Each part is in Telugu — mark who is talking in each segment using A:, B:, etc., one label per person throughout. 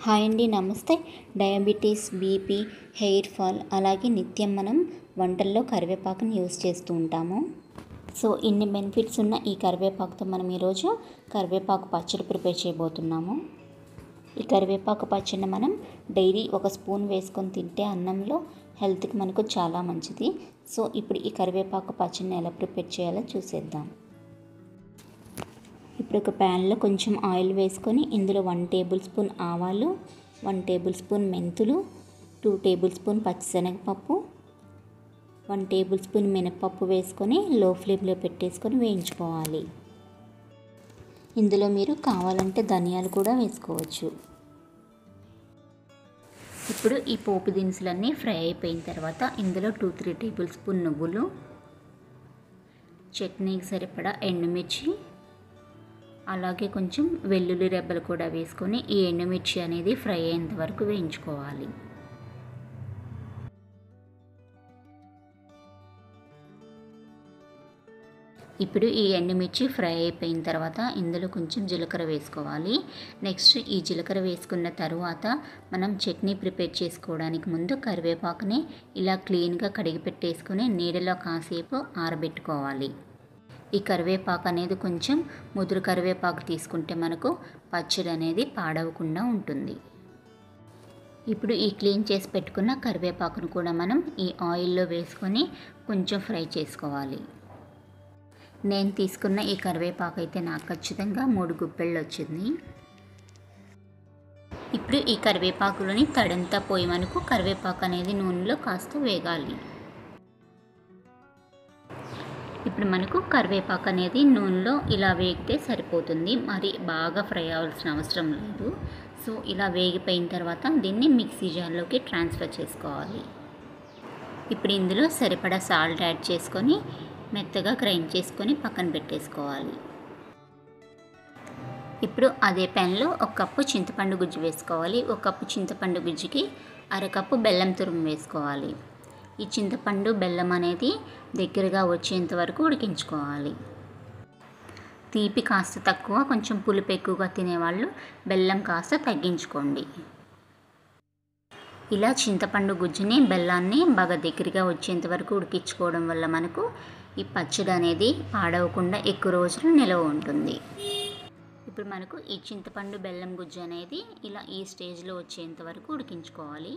A: హాయ్ అండి నమస్తే డయాబెటీస్ బీపీ హెయిర్ ఫాల్ అలాగే నిత్యం మనం వంటల్లో కరివేపాకుని యూస్ చేస్తూ ఉంటాము సో ఇన్ని బెనిఫిట్స్ ఉన్న ఈ కరివేపాకుతో మనం ఈరోజు కరివేపాకు పచ్చడి ప్రిపేర్ చేయబోతున్నాము ఈ కరివేపాకు పచ్చడిని మనం డైలీ ఒక స్పూన్ వేసుకొని తింటే అన్నంలో హెల్త్కి మనకు చాలా మంచిది సో ఇప్పుడు ఈ కరివేపాకు పచ్చడిని ఎలా ప్రిపేర్ చేయాలో చూసేద్దాం ఇప్పుడు ఒక ప్యాన్లో కొంచెం ఆయిల్ వేసుకొని ఇందులో వన్ టేబుల్ స్పూన్ ఆవాలు వన్ టేబుల్ స్పూన్ మెంతులు టూ టేబుల్ స్పూన్ పచ్చిశనగపప్పు వన్ టేబుల్ స్పూన్ మినపప్పు వేసుకొని లో ఫ్లేమ్లో పెట్టేసుకొని వేయించుకోవాలి ఇందులో మీరు కావాలంటే ధనియాలు కూడా వేసుకోవచ్చు ఇప్పుడు ఈ పోపు దినుసులన్నీ ఫ్రై అయిపోయిన తర్వాత ఇందులో టూ త్రీ టేబుల్ స్పూన్ నువ్వులు చట్నీకి సరిపడా ఎండుమిర్చి అలాగే కొంచెం వెల్లుల్లి రెబ్బలు కూడా వేసుకొని ఈ ఎండుమిర్చి అనేది ఫ్రై అయ్యేంత వరకు వేయించుకోవాలి ఇప్పుడు ఈ ఎండుమిర్చి ఫ్రై అయిపోయిన తర్వాత ఇందులో కొంచెం జీలకర్ర వేసుకోవాలి నెక్స్ట్ ఈ జీలకర్ర వేసుకున్న తర్వాత మనం చట్నీ ప్రిపేర్ చేసుకోవడానికి ముందు కరివేపాకుని ఇలా క్లీన్గా కడిగి పెట్టేసుకొని నీడలో కాసేపు ఆరబెట్టుకోవాలి ఈ కరివేపాకు అనేది కొంచెం ముదురు కరివేపాకు తీసుకుంటే మనకు పచ్చడి అనేది పాడవకుండా ఉంటుంది ఇప్పుడు ఈ క్లీన్ చేసి పెట్టుకున్న కరివేపాకును కూడా మనం ఈ ఆయిల్లో వేసుకొని కొంచెం ఫ్రై చేసుకోవాలి నేను తీసుకున్న ఈ కరివేపాకు అయితే నాకు ఖచ్చితంగా మూడు గుప్పెళ్ళు వచ్చింది ఇప్పుడు ఈ కరివేపాకులోని తడంతా పోయి మనకు కరివేపాకు అనేది నూనెలో కాస్త వేగాలి ఇప్పుడు మనకు కరివేపాకు అనేది నూనెలో ఇలా వేగితే సరిపోతుంది మరి బాగా ఫ్రై అవ్వాల్సిన అవసరం లేదు సో ఇలా వేగిపోయిన తర్వాత దీన్ని మిక్సీ జార్లోకి ట్రాన్స్ఫర్ చేసుకోవాలి ఇప్పుడు ఇందులో సరిపడా సాల్ట్ యాడ్ చేసుకొని మెత్తగా గ్రైండ్ చేసుకొని పక్కన పెట్టేసుకోవాలి ఇప్పుడు అదే ప్యాన్లో ఒక కప్పు చింతపండు గుజ్జు వేసుకోవాలి ఒక కప్పు చింతపండు గుజ్జుకి అరకప్పు బెల్లం తురుము వేసుకోవాలి ఈ చింతపండు బెల్లం అనేది దగ్గరగా వచ్చేంత వరకు ఉడికించుకోవాలి తీపి కాస్త తక్కువ కొంచెం పులుపు ఎక్కువగా తినేవాళ్ళు బెల్లం కాస్త తగ్గించుకోండి ఇలా చింతపండు గుజ్జుని బెల్లాన్ని బాగా దగ్గరగా వచ్చేంత వరకు ఉడికించుకోవడం వల్ల మనకు ఈ పచ్చడి అనేది పాడవకుండా ఎక్కువ రోజులు నిలవ ఉంటుంది ఇప్పుడు మనకు ఈ చింతపండు బెల్లం గుజ్జు అనేది ఇలా ఈ స్టేజ్లో వచ్చేంత వరకు ఉడికించుకోవాలి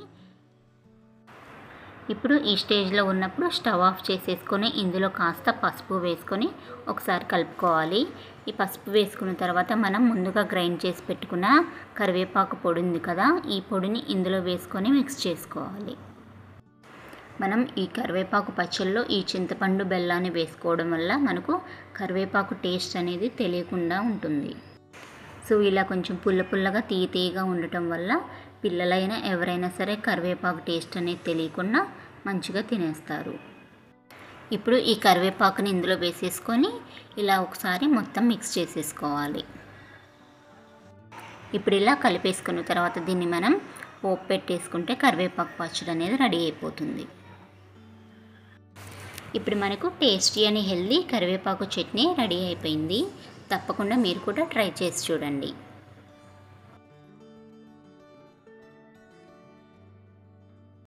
A: ఇప్పుడు ఈ స్టేజ్లో ఉన్నప్పుడు స్టవ్ ఆఫ్ చేసేసుకొని ఇందులో కాస్త పసుపు వేసుకొని ఒకసారి కలుపుకోవాలి ఈ పసుపు వేసుకున్న తర్వాత మనం ముందుగా గ్రైండ్ చేసి పెట్టుకున్న కరివేపాకు పొడి ఉంది కదా ఈ పొడిని ఇందులో వేసుకొని మిక్స్ చేసుకోవాలి మనం ఈ కరివేపాకు పచ్చళ్ళలో ఈ చింతపండు బెల్లాన్ని వేసుకోవడం వల్ల మనకు కరివేపాకు టేస్ట్ అనేది తెలియకుండా ఉంటుంది సో ఇలా కొంచెం పుల్ల పుల్లగా తీయ తీయగా ఉండటం వల్ల పిల్లలైనా ఎవరైనా సరే కరివేపాకు టేస్ట్ అనేది తెలియకుండా మంచిగా తినేస్తారు ఇప్పుడు ఈ కరివేపాకుని ఇందులో వేసేసుకొని ఇలా ఒకసారి మొత్తం మిక్స్ చేసేసుకోవాలి ఇప్పుడు ఇలా కలిపేసుకున్న తర్వాత దీన్ని మనం పోపు పెట్టేసుకుంటే కరివేపాకు పచ్చడి అనేది రెడీ అయిపోతుంది ఇప్పుడు మనకు టేస్టీ అని హెల్దీ కరివేపాకు చట్నీ రెడీ అయిపోయింది తప్పకుండా మీరు కూడా ట్రై చేసి చూడండి